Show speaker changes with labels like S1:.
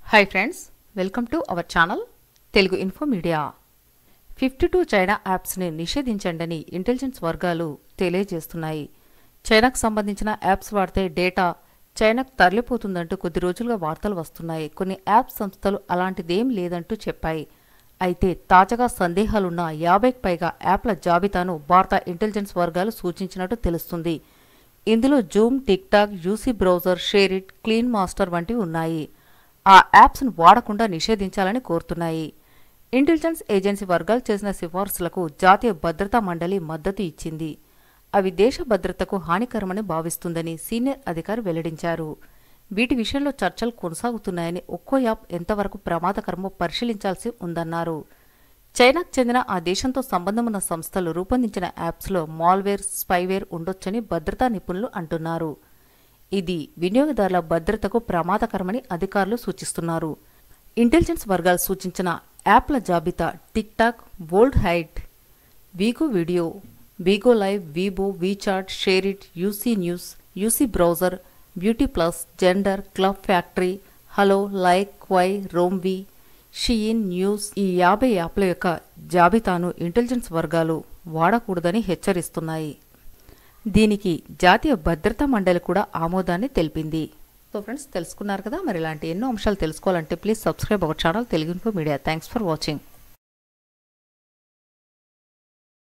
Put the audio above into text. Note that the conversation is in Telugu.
S1: hi friends welcome to our channel Telugu info media fifty two China యాప్స్ని నిషేధించండని ఇంటెలిజెన్స్ వర్గాలు తెలియజేస్తున్నాయి చైనాకు సంబంధించిన యాప్స్ వాడితే డేటా చైనాకు తరలిపోతుందంటూ కొద్ది రోజులుగా వార్తలు వస్తున్నాయి కొన్ని యాప్ సంస్థలు అలాంటిదేం లేదంటూ చెప్పాయి అయితే తాజాగా సందేహాలున్న యాభైకి పైగా యాప్ల జాబితాను భారత ఇంటెలిజెన్స్ వర్గాలు సూచించినట్టు తెలుస్తుంది ఇందులో Zoom TikTok UC browser SHAREit Clean Master వంటివి ఉన్నాయి ఆ యాప్స్ను వాడకుండా నిషేధించాలని కోరుతున్నాయి ఇంటెలిజెన్స్ ఏజెన్సీ వర్గాలు చేసిన సిఫార్సులకు జాతీయ భద్రతా మండలి మద్దతు ఇచ్చింది అవి దేశ భద్రతకు హానికరమని భావిస్తుందని సీనియర్ అధికారి వెల్లడించారు వీటి విషయంలో చర్చలు కొనసాగుతున్నాయని ఒక్కో యాప్ ఎంతవరకు ప్రమాదకరమో పరిశీలించాల్సి ఉందన్నారు చైనాకు చెందిన ఆ దేశంతో సంబంధమున్న సంస్థలు రూపొందించిన యాప్స్లో మాల్వేర్ స్పైవేర్ ఉండొచ్చని భద్రతా నిపుణులు అంటున్నారు ఇది వినియోగదారుల భద్రతకు ప్రమాదకరమని అధికారులు సూచిస్తున్నారు ఇంటెలిజెన్స్ వర్గాలు సూచించిన యాప్ల జాబితా TikTok Vault Hide Vigo Video Vigo Live Weibo WeChat SHAREit UC News UC Browser BeautyPlus Xender Club Factory Helo Like Kwai రోమ్వి షీయిన్ న్యూస్ ఈ యాభై యాప్ల యొక్క జాబితాను ఇంటెలిజెన్స్ వర్గాలు వాడకూడదని హెచ్చరిస్తున్నాయి దీనికి జాతీయ భద్రతా మండలి కూడా ఆమోదాన్ని తెలిపింది సో ఫ్రెండ్స్ తెలుసుకున్నారు కదా మరి ఇలాంటి ఎన్నో అంశాలు తెలుసుకోవాలంటే please subscribe our channel Telugu info Media thanks for watching